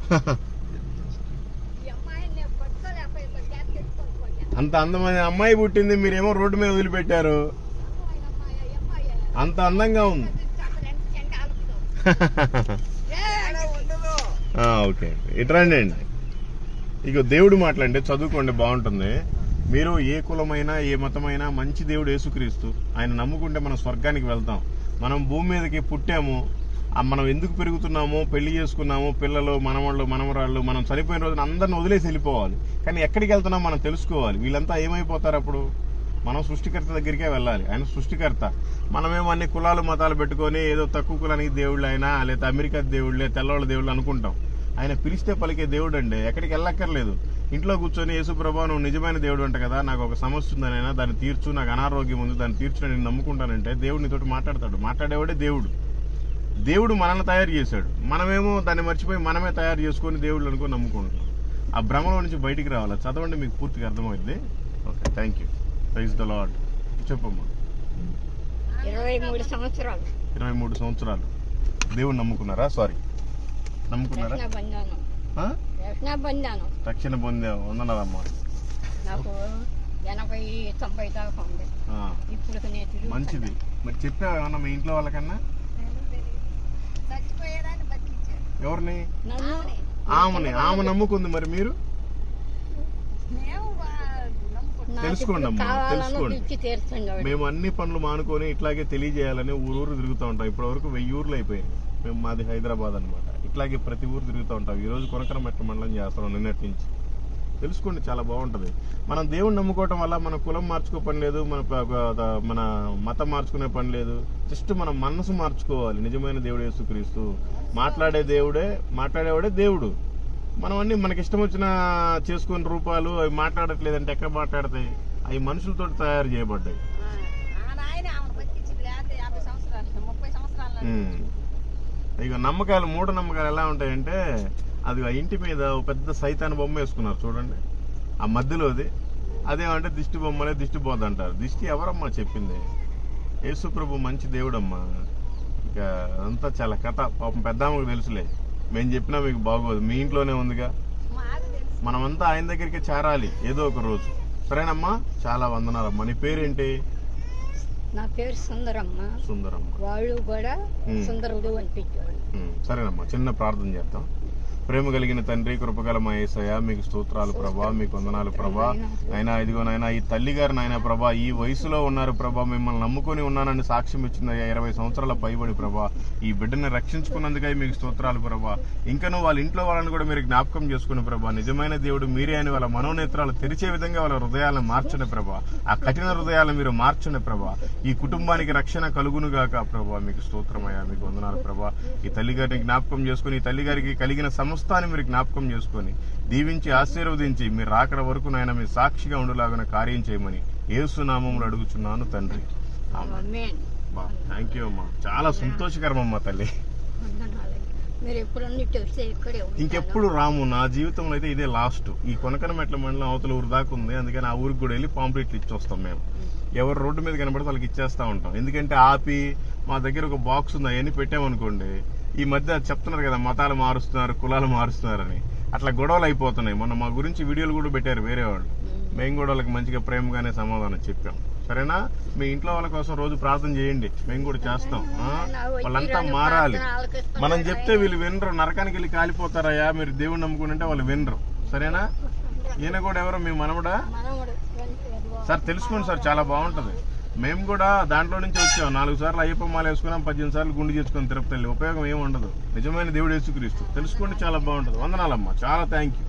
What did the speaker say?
ఈ అమ్మాయిని నేను పట్టుకోలేకపోతే గ్యాస్ తెచ్చుకొని పోయాను. అంత అందమైన అమ్మాయి పుట్టింది మీరేమో రోడ్డు మీద వదిలిపెట్టారు అమ్మాయి, అమ్మాయి, ఈ అమ్మాయి. అంత అందంగా ఉంది చెప్పలేను, చెండాలతో. ఏ, ఆ, ఓకే ఇట్రండి అండి ఇక దేవుడు మాట్లాడండి చదువుకోండి బాగుంటుంది మీరు ఏ కులమైనా ఏ మతమైనా మంచి దేవుడు యేసుక్రీస్తు ఆయన నమ్ముకుంటే మనం స్వర్గానికి వెళ్తాం మనం భూమి మీదకి పుట్టాము ఆ మనం ఎందుకు పెరుగుతున్నామో పెళ్లి చేసుకున్నాము పిల్లలు మనవాళ్ళు మనవరాళ్ళు మనం చనిపోయిన రోజున అందరిని వదిలేసి వెళ్ళిపోవాలి కానీ ఎక్కడికి వెళ్తున్నాం మనం తెలుసుకోవాలి వీళ్ళంతా ఏమైపోతారు అప్పుడు మనం సృష్టికర్త దగ్గరికే వెళ్ళాలి ఆయన సృష్టికర్త మనమేమో అన్ని కులాలు మతాలు పెట్టుకొని ఏదో తక్కువ కులానికి దేవుళ్ళు అయినా లేదా అమెరికా దేవుళ్ళే తెల్లవాళ్ళ దేవుళ్ళు అనుకుంటాం ఆయన పిలిస్తే పలికే దేవుడు అండి ఎక్కడికి వెళ్ళక్కర్లేదు ఇంట్లో కూర్చొని యేసుప్రభా నువ్వు నిజమైన దేవుడు అంట కదా నాకు ఒక సమస్య ఉందనైనా దాన్ని తీర్చు నాకు అనారోగ్యం ఉంది దాన్ని తీర్చు నేను నమ్ముకుంటానంటే దేవుడు నీతోటి మాట్లాడతాడు మాట్లాడేవాడే దేవుడు దేవుడు మనల్ని తయారు చేశాడు మనమేమో దాన్ని మర్చిపోయి మనమే తయారు చేసుకొని దేవుళ్ళు అనుకొని నమ్ముకుంటున్నాం ఆ భ్రమలో నుంచి బయటికి రావాలి చదవండి మీకు పూర్తిగా అర్థమైంది okay thank you praise the Lord చెప్పమ్మా ఇరవై మూడు సంవత్సరాలు ఇరవై మూడు సంవత్సరాలు దేవుడు నమ్ముకున్నారా సారీ నమ్ముకున్నారా రక్షణ పొందాను ఆ? రక్షణ పొందాను రక్షణ పొందే వందనాలమ్మా నాకు ఎనభై తొంభై దాకా ఉంది ఆ, ఇప్పుడు నేను తిరుగుతున్నా. మంచిది మరి చెప్పావా ఏమన్నా మీ ఇంట్లో వాళ్ళకన్నా చచ్చిపోయేదాన్ని బతికించారు ఎవరిని నన్ను ఆమెని ఆమె నమ్ముకుంది మరి మీరు మేము నమ్ముకుంటాం తెలుసుకోండి అమ్మా, తెలుసుకోండి. ఇచ్చి తీరుతున్నాడు మేము అన్ని పనులు మానుకొని ఇట్లాగే తెలియజేయాలని ఊరూరు తిరుగుతూ ఉంటాం ఇప్పటి వరకు వెయ్యి ఊర్లు అయిపోయింది మేము మాది హైదరాబాద్ అన్నమాట ఇట్లాగే ప్రతి ఊరు తిరుగుతూ ఉంటాం ఈ రోజు కొనకరం మెట్ల మండలం చేస్తున్నాం నిన్నటి నుంచి తెలుసుకోండి చాలా బాగుంటది మనం దేవుణ్ణి నమ్ముకోవటం వల్ల మన కులం మార్చుకో పని లేదు మన ప- ప- మన మతం మార్చుకునే పని లేదు జస్ట్ మన మనసు మార్చుకోవాలి నిజమైన దేవుడు యేసుక్రీస్తు మాట్లాడే దేవుడే మాట్లాడేవాడే దేవుడు మనం అన్ని మనకి ఇష్టం వచ్చిన చేసుకుని రూపాలు అవి మాట్లాడట్లేదంటే ఎక్కడ మాట్లాడతాయి అవి మనుషులతో తయారు చేయబడ్డాయి ఆ నాయన ఆమెను బతికించింది లేకపోతే యాభై సంవత్సరాలు ముప్పై సంవత్సరాలు ఉమ్. ఇక నమ్మకాలు మూఢ నమ్మకాలు ఎలా ఉంటాయంటే అది ఆ ఇంటి మీద ఒక పెద్ద సైతాన్ బొమ్మ వేసుకున్నారు చూడండి ఆ మధ్యలోది అదేమంటే దిష్టి బొమ్మలే దిష్టి పోద్ది అంటారు దిష్టి ఎవరమ్మా చెప్పింది యేసుప్రభు మంచి దేవుడమ్మా ఇక అంతా చాలా కథ పాపం పెద్దామకు తెలుసులే మేము చెప్పినా మీకు బాగోదు మీ ఇంట్లోనే ఉందిగా మాకు తెలుసు మనమంతా ఆయన దగ్గరికి చేరాలి ఏదో ఒక రోజు సరేనమ్మా చాలా వందనాలమ్మా నీ పేరేంటి నా పేరు సుందరమ్మ సుందరమ్మ వాళ్ళు కూడా ఉమ్. సుందరుడు అనిపించేవాళ్ళు ఉమ్, సరేనమ్మా చిన్న ప్రార్థన చేద్దాం ప్రేమ కలిగిన తండ్రి కృపగల మా యేసయ్య మీకు స్తోత్రాలు ప్రభా మీకు వందనాలు ప్రభా అయినా ఇదిగో నాయన ఈ తల్లి గారు నాయన ప్రభా ఈ వయసులో ఉన్నారు ప్రభా మిమ్మల్ని నమ్ముకొని ఉన్నానని సాక్ష్యం ఇచ్చిందయ్యా ఇరవై సంవత్సరాల పైబడి ప్రభా ఈ బిడ్డని రక్షించుకున్నందుకై మీకు స్తోత్రాలు ప్రభా ఇంకను వాళ్ళ ఇంట్లో వాళ్ళని కూడా మీరు జ్ఞాపకం చేసుకుని ప్రభా నిజమైన దేవుడు మీరే అని వాళ్ళ మనోనేత్రాలు తెరిచే విధంగా వాళ్ళ హృదయాలను మార్చండి ప్రభా ఆ కఠిన హృదయాలను మీరు మార్చండి ప్రభా ఈ కుటుంబానికి రక్షణ కలుగును గాక ప్రభా మీకు స్తోత్రమయ్యా మీకు వందనాలు ప్రభా ఈ తల్లి గారిని జ్ఞాపకం చేసుకుని ఈ తల్లి గారికి కలిగిన సమస్తాన్ని మీరు జ్ఞాపకం చేసుకొని దీవించి ఆశీర్వదించి మీరు రాకడ వరకు నాయన మీ సాక్షిగా ఉండులాగిన కార్యం చేయమని ఏసునామములు అడుగుచున్నాను తండ్రి ఆమేన్. థ్యాంక్ యూ అమ్మా చాలా సంతోషకరం అమ్మా తల్లి వందనాలు. మీరు ఎప్పుడన్నా ఇటు వస్తే ఇక్కడే ఉంటాను. ఇంకెప్పుడు రాము నా జీవితంలో అయితే ఇదే లాస్ట్ ఈ కొనకన మెట్ల మండలం అవతల ఊరు దాకా ఉంది అందుకని ఆ ఊరికి కూడా వెళ్ళి పాంప్లెట్లు ఇచ్చి వస్తాం మేము ఎవరు రోడ్డు మీద కనబడితే వాళ్ళకి ఇచ్చేస్తా ఉంటాం ఎందుకంటే ఆపి మా దగ్గర ఒక బాక్స్ ఉంది అవన్నీ పెట్టామనుకోండి ఈ మధ్య చెప్తున్నారు కదా మతాలు మారుస్తున్నారు కులాలు మారుస్తున్నారని అట్లా గొడవలు అయిపోతున్నాయి మొన్న మా గురించి వీడియోలు కూడా పెట్టారు వేరే వాళ్ళు మేము కూడా వాళ్ళకి మంచిగా ప్రేమగానే సమాధానం చెప్పాం సరేనా మీ ఇంట్లో వాళ్ళ కోసం రోజు ప్రార్థన చేయండి మేము కూడా చేస్తాం ఆ? వాళ్ళంతా మారాలి మనం చెప్తే వీళ్ళు వినరు నరకానికి వెళ్ళి కాలిపోతారయ్యా మీరు దేవుని నమ్ముకుంటే వాళ్ళు వినరు సరేనా ఈయన కూడా ఎవరో మీ మనవడా మనవడు ఎదుగో. సార్ తెలుసుకోండి సార్ చాలా బాగుంటది మేము కూడా దాంట్లో నుంచి వచ్చాం నాలుగు సార్లు అయ్యప్ప మాల వేసుకున్నాం పద్దెనిమిది సార్లు గుండు చేసుకుని తిరుపతి వెళ్ళి ఉపయోగం ఏమి ఉండదు నిజమైన దేవుడు యేసుక్రీస్తు తెలుసుకోండి చాలా బాగుంటది వందనాలమ్మా చాలా థ్యాంక్ యూ